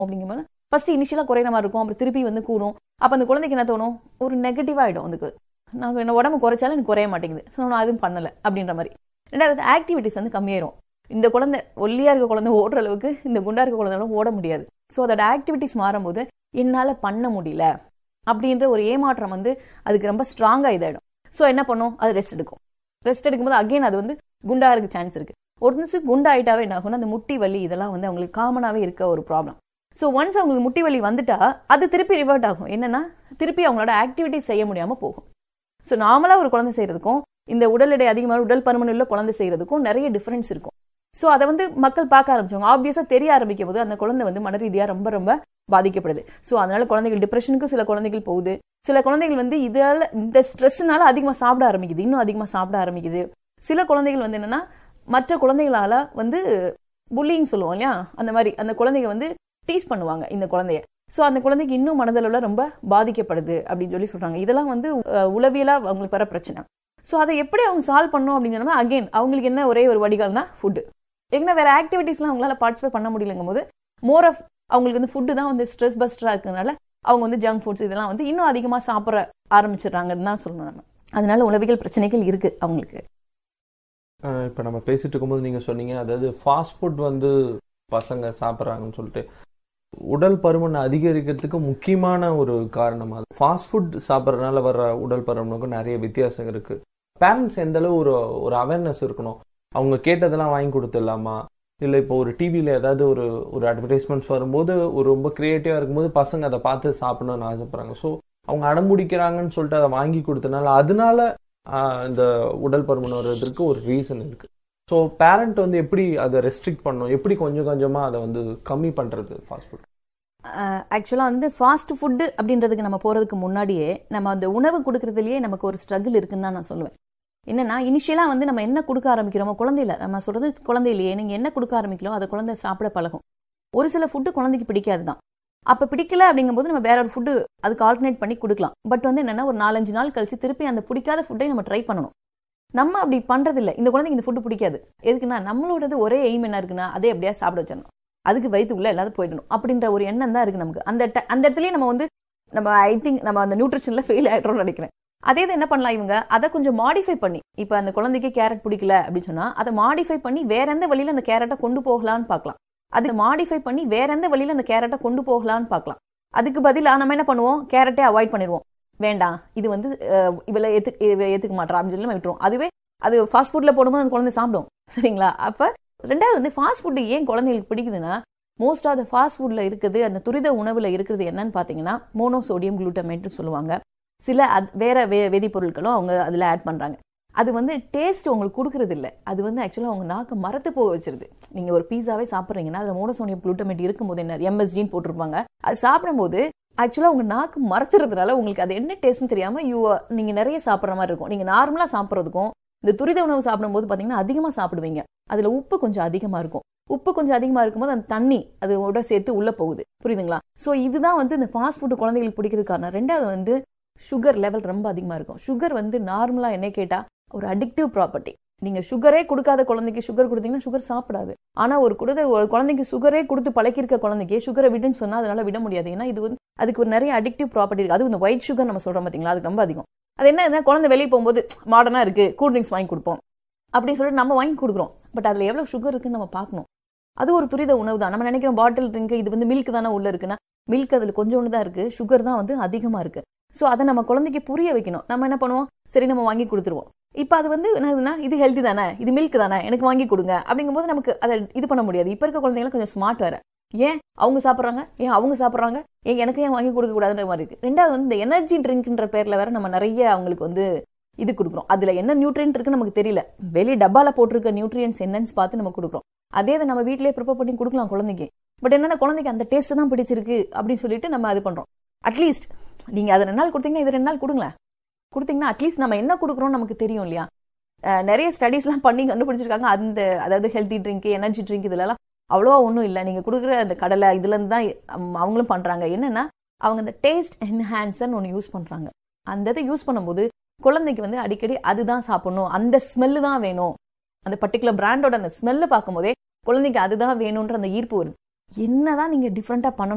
அப்படிங்கும்போது ஃபர்ஸ்ட் இனிஷியலாக குறையிற மாதிரி இருக்கும் அப்புறம் திருப்பி வந்து கூடும் அப்போ அந்த குழந்தைக்கு என்ன தோணும் ஒரு நெகட்டிவ் ஆகிடும் அதுக்கு நான் என்ன உடம்பு குறைச்சாலும் எனக்கு குறைய மாட்டேங்குது ஸோ நான் அதுவும் பண்ணலை அப்படின்ற மாதிரி ரெண்டாவது ஆக்டிவிட்டிஸ் வந்து கம்மியாயிரும் இந்த குழந்தை ஒல்லியா இருக்க குழந்தை ஓடுற அளவுக்கு இந்த குண்டா இருக்க குழந்தைனால ஓட முடியாது ஸோ அதோட ஆக்டிவிட்டிஸ் மாறும்போது என்னால் பண்ண முடியல அப்படின்ற ஒரு ஏமாற்றம் வந்து அதுக்கு ரொம்ப ஸ்ட்ராங்காக இதாயிடும் ஸோ என்ன பண்ணும் அது ரெஸ்ட் எடுக்கும் ரெஸ்ட் எடுக்கும்போது அகைன் அது வந்து குண்டா இருக்க சான்ஸ் இருக்கு ஒரு நிமிஷம் குண்டா ஆயிட்டாவே என்ன ஆகும்னா அந்த முட்டி வலி இதெல்லாம் வந்து அவங்களுக்கு காமனாகவே இருக்க ஒரு ப்ராப்ளம் ஸோ ஒன்ஸ் அவங்களுக்கு முட்டி வலி வந்துட்டா அது திருப்பி ரிவர்ட் ஆகும் என்னன்னா திருப்பி அவங்களோட ஆக்டிவிட்டிஸ் செய்ய முடியாம போகும் ஸோ நார்மலாக ஒரு குழந்தை செய்யறதுக்கும் இந்த உடல் எடை அதிகமாக உடல் பருமன் உள்ள குழந்தை செய்யறதுக்கும் நிறைய டிஃபரன்ஸ் இருக்கும் ஸோ அதை வந்து மக்கள் பார்க்க ஆரம்பிச்சவங்க ஆப்வியஸாக தெரிய ஆரம்பிக்கும் போது அந்த குழந்தை வந்து மன ரீதியாக ரொம்ப ரொம்ப பாதிக்கப்படுது ஸோ அதனால குழந்தைகள் டிப்ரெஷனுக்கு சில குழந்தைகள் போகுது சில குழந்தைகள் வந்து இதால இந்த ஸ்ட்ரெஸ்னால அதிகமாக சாப்பிட ஆரம்பிக்குது இன்னும் அதிகமாக சாப்பிட ஆரம்பிக்குது சில குழந்தைகள் வந்து என்னன்னா மற்ற குழந்தைகளால வந்து புல்லிங் சொல்லுவோம் இல்லையா அந்த மாதிரி அந்த குழந்தைங்க வந்து டீஸ் பண்ணுவாங்க இந்த குழந்தைய ஸோ அந்த குழந்தைக்கு இன்னும் மனதளவில் ரொம்ப பாதிக்கப்படுது அப்படின்னு சொல்லி சொல்றாங்க இதெல்லாம் வந்து அஹ், உளவியலா அவங்களுக்கு வர பிரச்சனை ஸோ அதை எப்படி அவங்க சால்வ் பண்ணணும் அப்படின்னு சொன்னா அகைன் அவங்களுக்கு என்ன ஒரே ஒரு வடிகால்னா ஃபுட்டு ஏன்னா வேற ஆக்டிவிட்டீஸ்லாம் அவங்களால பார்ட்டிசிபேட் பண்ண முடியலங்கும் போது மோர் ஆஃப் அவங்களுக்கு வந்து ஃபுட்டு தான் வந்து ஸ்ட்ரெஸ் பஸ்டரா இருக்கிறதுனால அவங்க வந்து ஜங்க் ஃபுட்ஸ் இதெல்லாம் வந்து இன்னும் அதிகமாக சாப்பிட ஆரம்பிச்சிடுறாங்கன்னு தான் சொல்லணும் நம்ம அதனால உளவியல் பிரச்சனைகள் இருக்கு அவங்களுக்கு அஹ் இப்ப நம்ம பேசிட்டு இருக்கும்போது நீங்க சொன்னீங்க அதாவது ஃபாஸ்ட் ஃபுட் வந்து பசங்க சாப்பிட்றாங்கன்னு சொல்லிட்டு உடல் பருமன் அதிகரிக்கிறதுக்கு முக்கியமான ஒரு காரணம் அது ஃபாஸ்ட் ஃபுட் சாப்பிட்றதுனால வர்ற உடல் பருமனுக்கும் நிறைய வித்தியாசம் இருக்கு பேரண்ட்ஸ் எந்த அளவு ஒரு ஒரு அவேர்னஸ் இருக்கணும் அவங்க கேட்டதெல்லாம் வாங்கி கொடுத்துடலாமா இல்லை இப்போ ஒரு டிவியில் ஏதாவது ஒரு ஒரு அட்வர்டைஸ்மெண்ட்ஸ் வரும்போது ஒரு ரொம்ப க்ரியேட்டிவாக இருக்கும்போது பசங்க அதை பார்த்து சாப்பிடணும்னு ஆசைப்படுறாங்க ஸோ அவங்க அடம்பிடிக்கிறாங்கன்னு சொல்லிட்டு அதை வாங்கி கொடுத்தனால அதனால ஆஹ், இந்த உடல் பருமன் வர்றதுக்கு ஒரு ரீசன் இருக்கு ஸோ பேரண்ட் வந்து எப்படி அதை ரெஸ்ட்ரிக்ட் பண்ணணும் எப்படி கொஞ்சம் கொஞ்சமாக அதை வந்து கம்மி பண்ணுறது ஃபாஸ்ட் ஃபுட் ஆக்சுவலாக வந்து ஃபாஸ்ட் ஃபுட்டு அப்படின்றதுக்கு நம்ம போகிறதுக்கு முன்னாடியே நம்ம அந்த உணவு கொடுக்கறதுலயே நமக்கு ஒரு ஸ்ட்ரகிள் இருக்குன்னு தான் நான் சொல்லுவேன் என்னன்னா இனிஷியலாக வந்து நம்ம என்ன கொடுக்க ஆரம்பிக்கிறோமோ குழந்தையில நம்ம சொல்றது குழந்தையிலேயே நீங்கள் என்ன கொடுக்க ஆரம்பிக்கிறோம் அதை குழந்தை சாப்பிட பழகும் ஒரு சில ஃபுட்டு குழந்தைக்கு பிடிக்காது தான் அப்போ பிடிக்கல அப்படிங்கும்போது நம்ம வேற ஒரு ஃபுட்டு அதுக்கு ஆல்டர்னேட் பண்ணி கொடுக்கலாம் பட் வந்து என்னன்னா ஒரு நாலஞ்சு நாள் கழிச்சு திருப்பி அந்த பிடிக்காத ஃபுட்டை நம்ம ட்ரை பண்ணணும் நம்ம அப்படி பண்றதில்ல இந்த குழந்தைக்கு இந்த ஃபுட்டு பிடிக்காது எதுக்குன்னா நம்மளோடது ஒரே எய்ம் என்ன இருக்குன்னா அதே அப்படியே சாப்பிட வச்சிடணும் அதுக்கு வயிற்றுக்குள்ள எல்லாத்தையும் போயிடணும் அப்படின்ற ஒரு எண்ணம் தான் இருக்கு நமக்கு அந்த ட- அந்த இடத்துலயே நம்ம வந்து நம்ம ஐ திங்க் நம்ம அந்த நியூட்ரிஷன்ல ஃபெயில் ஆயிடுறோம்னு நினைக்கிறேன் அதே இது என்ன பண்ணலாம் இவங்க அதை கொஞ்சம் மாடிஃபை பண்ணி இப்போ அந்த குழந்தைக்கு கேரட் பிடிக்கல அப்படின்னு சொன்னா அதை மாடிஃபை பண்ணி வேற எந்த வழியில அந்த கேரட்டை கொண்டு போகலான்னு பார்க்கலாம் அது மாடிஃபை பண்ணி வேற எந்த வழியில அந்த கேரட்டை கொண்டு போகலான்னு பார்க்கலாம் அதுக்கு பதிலா நம்ம என்ன பண்ணுவோம் கேரட்டே அவாய்ட் பண்ணிடுவோம் வேண்டாம் இது வந்து அஹ், இவளை ஏத்து இவ ஏத்துக்க மாட்டா அப்படின்னு சொல்லி நம்ம விட்டுருவோம் அதுவே அது ஃபாஸ்ட் ஃபுட்ல போடும்போது அந்த குழந்தை சாப்பிடும் சரிங்களா அப்ப ரெண்டாவது வந்து ஃபாஸ்ட் ஃபுட் ஏன் குழந்தைங்களுக்கு பிடிக்குதுன்னா மோஸ்ட் ஆஃப் த ஃபாஸ்ட் ஃபுட்ல இருக்குது அந்த துரித உணவுல இருக்கிறது என்னன்னு பாத்தீங்கன்னா மோனோசோடியம் குளூட்டமேட்னு சொல்லுவாங்க சில அத்- வேற வே வேதிப்பொருட்களும் அவங்க அதுல ஆட் பண்றாங்க அது வந்து டேஸ்ட் உங்களுக்கு கொடுக்கறது இல்ல அது வந்து ஆக்சுவலாக உங்க நாக்கு மரத்து போக வச்சிருது நீங்க ஒரு பீஸாவே சாப்பிட்றீங்கன்னா அதுல மோனோசோடியம் குளூட்டமேட் இருக்கும்போது என்ன எம்எஸ்ஜின்னு போட்டிருப்பாங்க அது சாப்பிடும்போது ஆக்சுவலாக உங்க நாக்கு மரத்துறதுனால உங்களுக்கு அது என்ன டேஸ்ட்னு தெரியாம யூ நீங்க நிறைய சாப்பிட்ற மாதிரி இருக்கும் நீங்க நார்மலா சாப்பிட்றதுக்கும் இந்த துரித உணவு சாப்பிடும்போது பாத்தீங்கன்னா அதிகமா சாப்பிடுவீங்க அதுல உப்பு கொஞ்சம் அதிகமா இருக்கும் உப்பு கொஞ்சம் அதிகமா இருக்கும்போது அந்த தண்ணி அதோட சேர்த்து உள்ள போகுது புரியுதுங்களா சோ இதுதான் வந்து இந்த ஃபாஸ்ட் ஃபுட் குழந்தைகளுக்கு பிடிக்கிறது காரணம் ரெண்டாவது வந்து சுகர் லெவல் ரொம்ப அதிகமா இருக்கும் சுகர் வந்து நார்மலா என்ன கேட்டா ஒரு அடிக்டிவ் ப்ராப்பர்ட்டி நீங்க சுகரே கொடுக்காத குழந்தைக்கு சுகர் கொடுத்தீங்கன்னா சுகர் சாப்பிடாது ஆனா ஒரு குழந்தை ஒரு குழந்தைக்கு சுகரே கொடுத்து பழக்கிருக்க குழந்தைக்கு சுகரை விடுன்னு சொன்னா அதனால விட முடியாது ஏன்னா இது வந்து அதுக்கு ஒரு நிறைய அடிக்டிவ் ப்ராப்பர்ட்டி இருக்கு அதுவும் இந்த ஒயிட் சுகர் நம்ம சொல்றோம் பாத்தீங்களா அது ரொம்ப அதிகம் அது என்ன என்ன குழந்தை வெளியே போகும்போது மாடர்னா இருக்கு கூல் ட்ரிங்க்ஸ் வாங்கி கொடுப்போம் அப்படின்னு சொல்லிட்டு நம்ம வாங்கி கொடுக்குறோம் பட் அதுல எவ்வளவு சுகர் இருக்குன்னு நம்ம பார்க்கணும் அது ஒரு துரித உணவு தான் நம்ம நினைக்கிறோம் பாட்டில் ட்ரிங்க் இது வந்து மில்க் தானே உள்ள இருக்குன்னா மில்க் அதுல கொஞ்சோண்டு தான் இருக்கு சுகர் தான் வந்து அதிகமா இருக்கு சோ அதை நம்ம குழந்தைக்கு புரிய வைக்கணும் நம்ம என்ன பண்ணுவோம் சரி நம்ம வாங்கி கொடுத்துருவோம் இப்போ அது வந்து என்னதுன்னா இது ஹெல்த்தி தானே இது மில்க் தானே எனக்கு வாங்கி கொடுங்க அப்படிங்கும்போது நமக்கு அதை இது பண்ண முடியாது இப்போ இருக்க குழந்தைங்களாம் கொஞ்சம் ஸ்மார்ட் வேற ஏன் அவங்க சாப்பிட்றாங்க ஏன் அவங்க சாப்பிட்றாங்க ஏன் எனக்கு ஏன் வாங்கி கொடுக்க கூடாதுன்ற மாதிரி இருக்கு ரெண்டாவது வந்து இந்த எனர்ஜி ட்ரிங்க்ன்ற பேர்ல வேற நம்ம நிறைய அவங்களுக்கு வந்து இது கொடுக்குறோம் அதுல என்ன நியூட்ரியன்ட் இருக்குன்னு நமக்கு தெரியல வெளியே டப்பால போட்டிருக்க நியூட்ரியன்ஸ் என்னன்னு பார்த்து நம்ம கொடுக்குறோம் அதே இதை நம்ம வீட்டிலேயே ப்ரிப்பேர் பண்ணி கொடுக்கலாம் குழந்தைக்கு பட் என்னன்னா குழந்தைக்கு அந்த டேஸ்ட் தான் பிடிச்சிருக்கு அப்படின்னு சொல்லிட்டு நம்ம அது பண்றோம் அட்லீஸ்ட் நீங்க அதை ரெண்டு நாள் கொடுத்தீங்கன்னா இது ரெண்டு நாள் கொடுங்களேன் கொடுத்தீங்கன்னா அட்லீஸ்ட் நம்ம என்ன கொடுக்குறோம் நமக்கு தெரியும் இல்லையா அஹ் நிறைய ஸ்டடீஸ்லாம் பண்ணி கண்டுபிடிச்சிருக்காங்க அந்த அதாவது ஹெல்த்தி ட்ரிங்க் எனர்ஜி ட்ரிங்க் இதுலலாம் அவ்வளோவா ஒன்றும் இல்லை நீங்கள் கொடுக்குற அந்த கடலை இதுலேருந்து தான் அம், அவங்களும் பண்ணுறாங்க என்னன்னா அவங்க அந்த டேஸ்ட் என்ஹான்சர்னு ஒன்று யூஸ் பண்ணுறாங்க அந்த இதை யூஸ் பண்ணும்போது குழந்தைக்கு வந்து அடிக்கடி அதுதான் சாப்பிடணும் அந்த ஸ்மெல்லு தான் வேணும் அந்த பர்டிகுலர் பிராண்டோட அந்த ஸ்மெல்லை பார்க்கும்போதே குழந்தைக்கு அதுதான் வேணுன்ற அந்த ஈர்ப்பு வருது என்னதான் நீங்க டிஃப்ரெண்டா பண்ணணும்